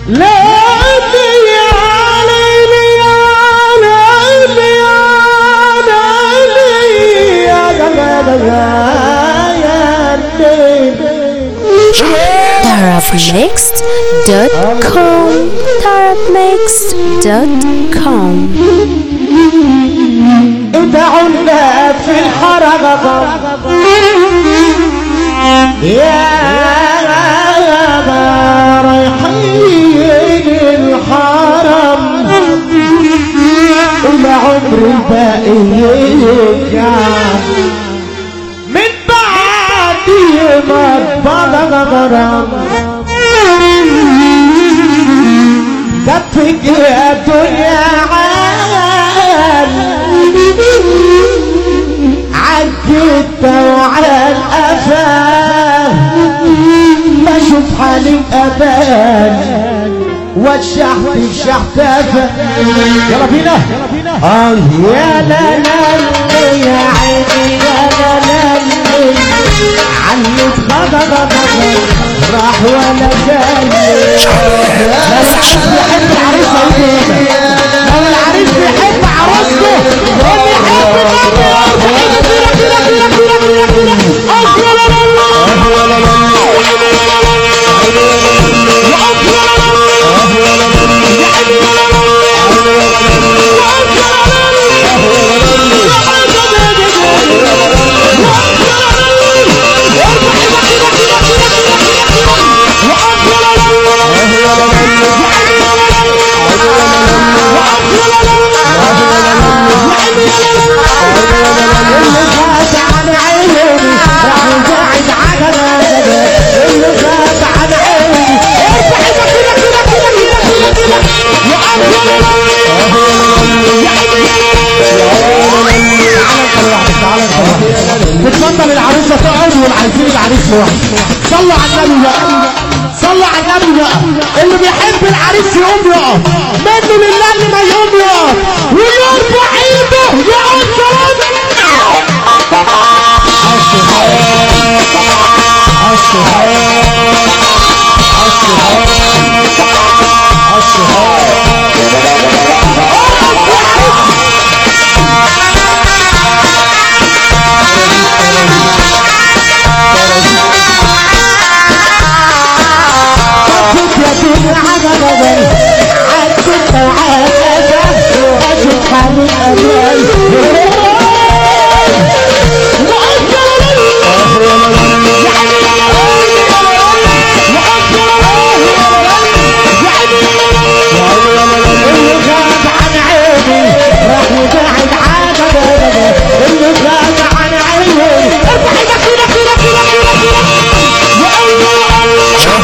ليلي يا ليلي يا ليلي يا ليلي يا ليلي يا ليلي tarabmixed.com tarabmixed.com ادعونا في الحرم يا رايحين الحرم العمر الباقي يرجع من بعد ما بلغ غرام دفك يا دنيا عال عالكتة وعال أفاه بشوف حالي أبان والشحت الشحتافة يلا بينا اه يا لا لا يا عيني يا لا لا علت غضب غضب راح ولا جاي بيحب العريس هيجي لو العريس بيحب عروسته واللي يحب النبي يرفع كده كده كده كده كده كده أكبر اللي فات عن عيني راح يبعد عجلة اللي فات عن عيني ارفع ايدك كده كده كده كده كده كده يا بتفضل العروسة تقعد والعايزين العريس لوحده صلوا على النبي بقى صلوا على النبي بقى اللي بيحب العريس يقوم يقف منه لله اللي ما يقوم يقف ويرفع ايده يقعد كمان كنت يا دنيا عجبا عدت وعادة واشوف حالي امان اللي غاب عن عيني راح يبعد عجبا اللي غاب عن عيني ارفع ايدك كده كده كده كده كده يا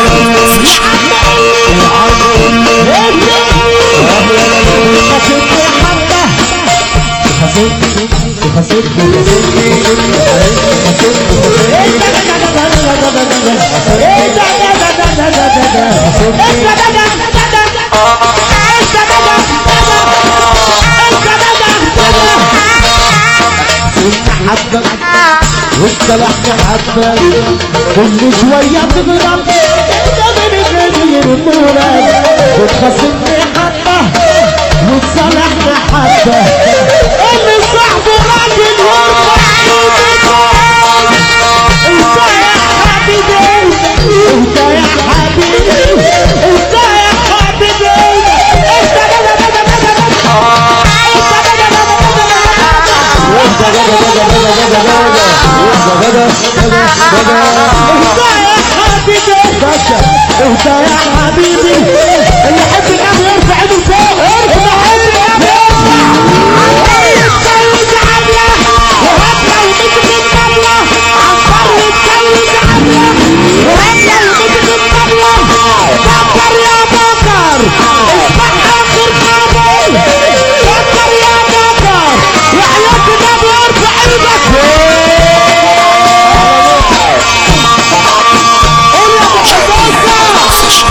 حبك والسلاح حبك كل شوية تضرب ده من غير المراد وتخصمني حبة وتصالحني حبة اللي صاحبه راجل يرفع انت يا حبيبي انت يا حبيبي انت يا انت يا حبيبي اللي يحب النبي يرفع ايده فوق ارفع ايده ارفع يتجوز عبله وهبله ومسك الطبله عنبر يتجوز عبله وهبله ومسك الطبله كبر يا بكر افتح اخر قابل كبر يا بكر وحياة النبي ارفع ايدك قول يا ابو حساسه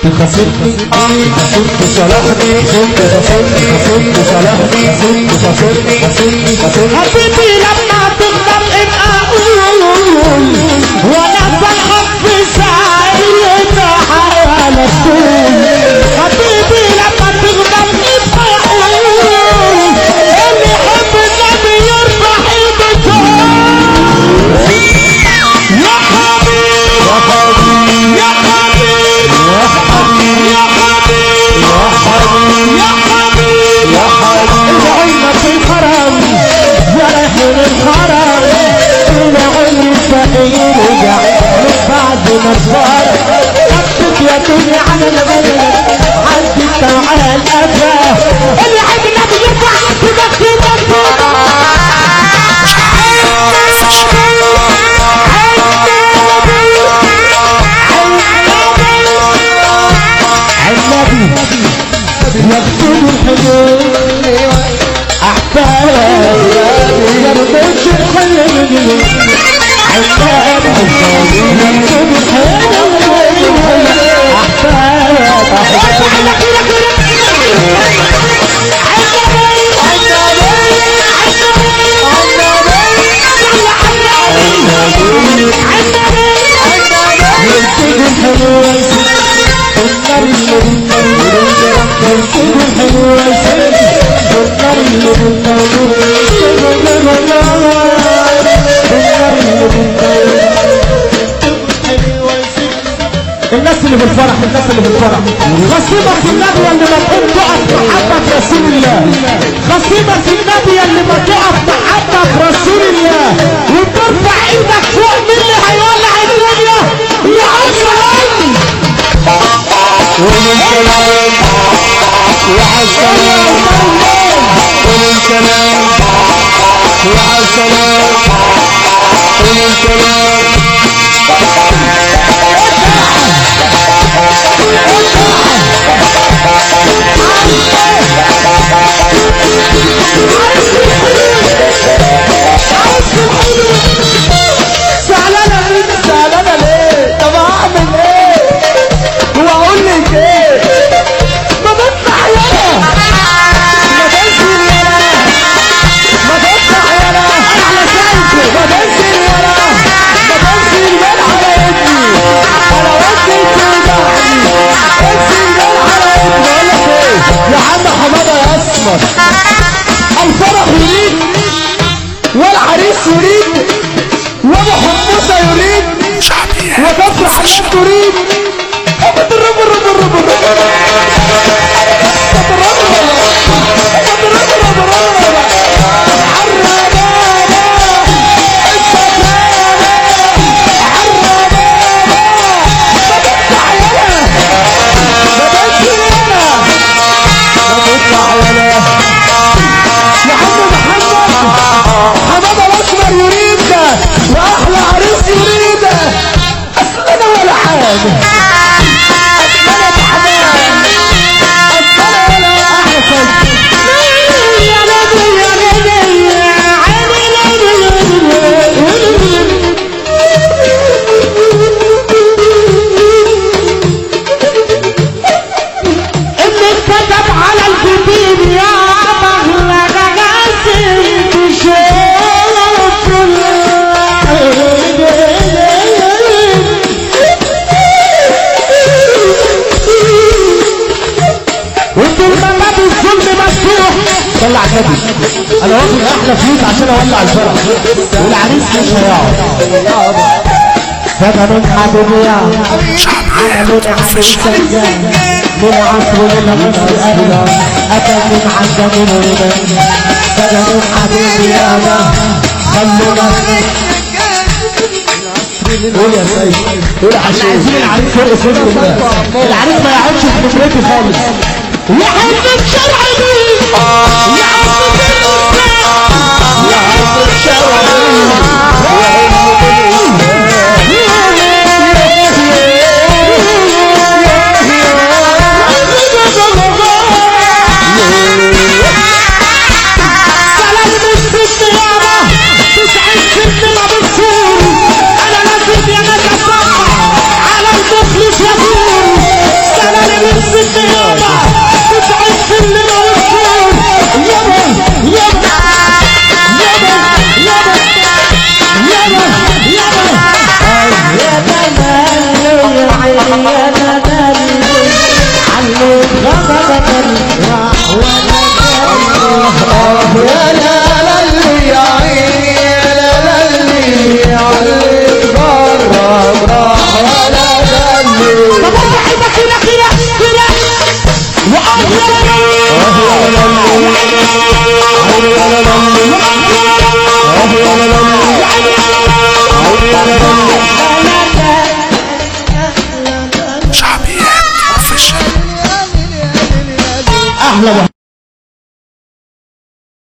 خاصمني كنت صالحني كنت خاصمني كنت صالحني كنت خاصمني خاصمني خاصمني حبيبي لما تغضب ابقى قول وانا بحب في سعيدة على طول حبيبي لما تغضب ابقى قول اللي يحب النبي يرفع ايده يا حبيبي يا حبيبي يا حبيبي يا حبيبي يا حبيبي يا حبيبي يا حبيبي يا حبيبي العين في الحرم جرح الحرم العين الفقير رجع من بعد ما صار حطت يا دنيا على الغلب عدت على الأبا اللي عيد النبي يرفع كده كده النبي يكتب الحلول احباب يربط الحلول احباب يكتب الحلول احباب يكتب الحلول النار اللي يكتب الحلول النار اللي الناس اللي بالفرح الناس اللي بالفرح خصيبك النبي اللي ما تقوم تقف محبة رسول الله خصيبك النبي اللي ما تقف محبة رسول الله وترفع ايدك فوق مين اللي هيولع الدنيا يا عم ومن كلام وعلى السلام ومن كلام وعلى السلام ومن كلام زعلانة ليه زعلانة ليه طب اعمل ايه هو اقول لك ايه ما بفتح يلا ما بنزل يلا ما بفتح يلا انا شايفه ما بنزل يلا ما بنزل يلا على ابني انا ودي توجعني بنزل يلا على ابني بقول لك ايه يا عم حماده يا اسمر الفرح يريد والعريس يريد وابو حموسه يريد وكفر حماد تريد أبد الرب الرب الرب الرب أبد الرب الرب أبد الرب الرب الرب عربانة السلامة عربانة ما تطلع يلا ما تنزل يلا ما تطلع يلا يا عم محمد حماده الاسمر يريد واحلى عريس يريد اصل انا ولا حاجه اصل انا تعبان اصل انا ولا احسن يا نبي يا نبي اللي اتكتب على الجبين يا مغلى غاسل تشوف وانتوا الباب الظلم مفتوح طلع النبي انا واخد احلى فلوس عشان اولع الفرح والعريس مش هيقعد سجن حبيبي عمل عمل سجان من عصر للمسألة أتى من عند من الربا سجن حبيبي أنا خلونا قول يا سيد قول عشان عايزين العريس يرقص وسط الناس العريس ما يقعدش في نمرتي خالص يا حب الشرعي يا حب يا حب سلام الست يابا تسعد ست ما بتصير انا لازم يا ناس اصبح على المخلص يدور سلام بس النيابة بتعيش في الليلة والسور يابا يابا يابا يابا يابا يابا يا دلالي عيني يا دلالي علي غضبك راح وانا جاي يا دلالي يا عيني يا دلالي علي غضبك راح وانا جاي طب ارفع ايدك كده كده كده شعبيات اوفيشال احلى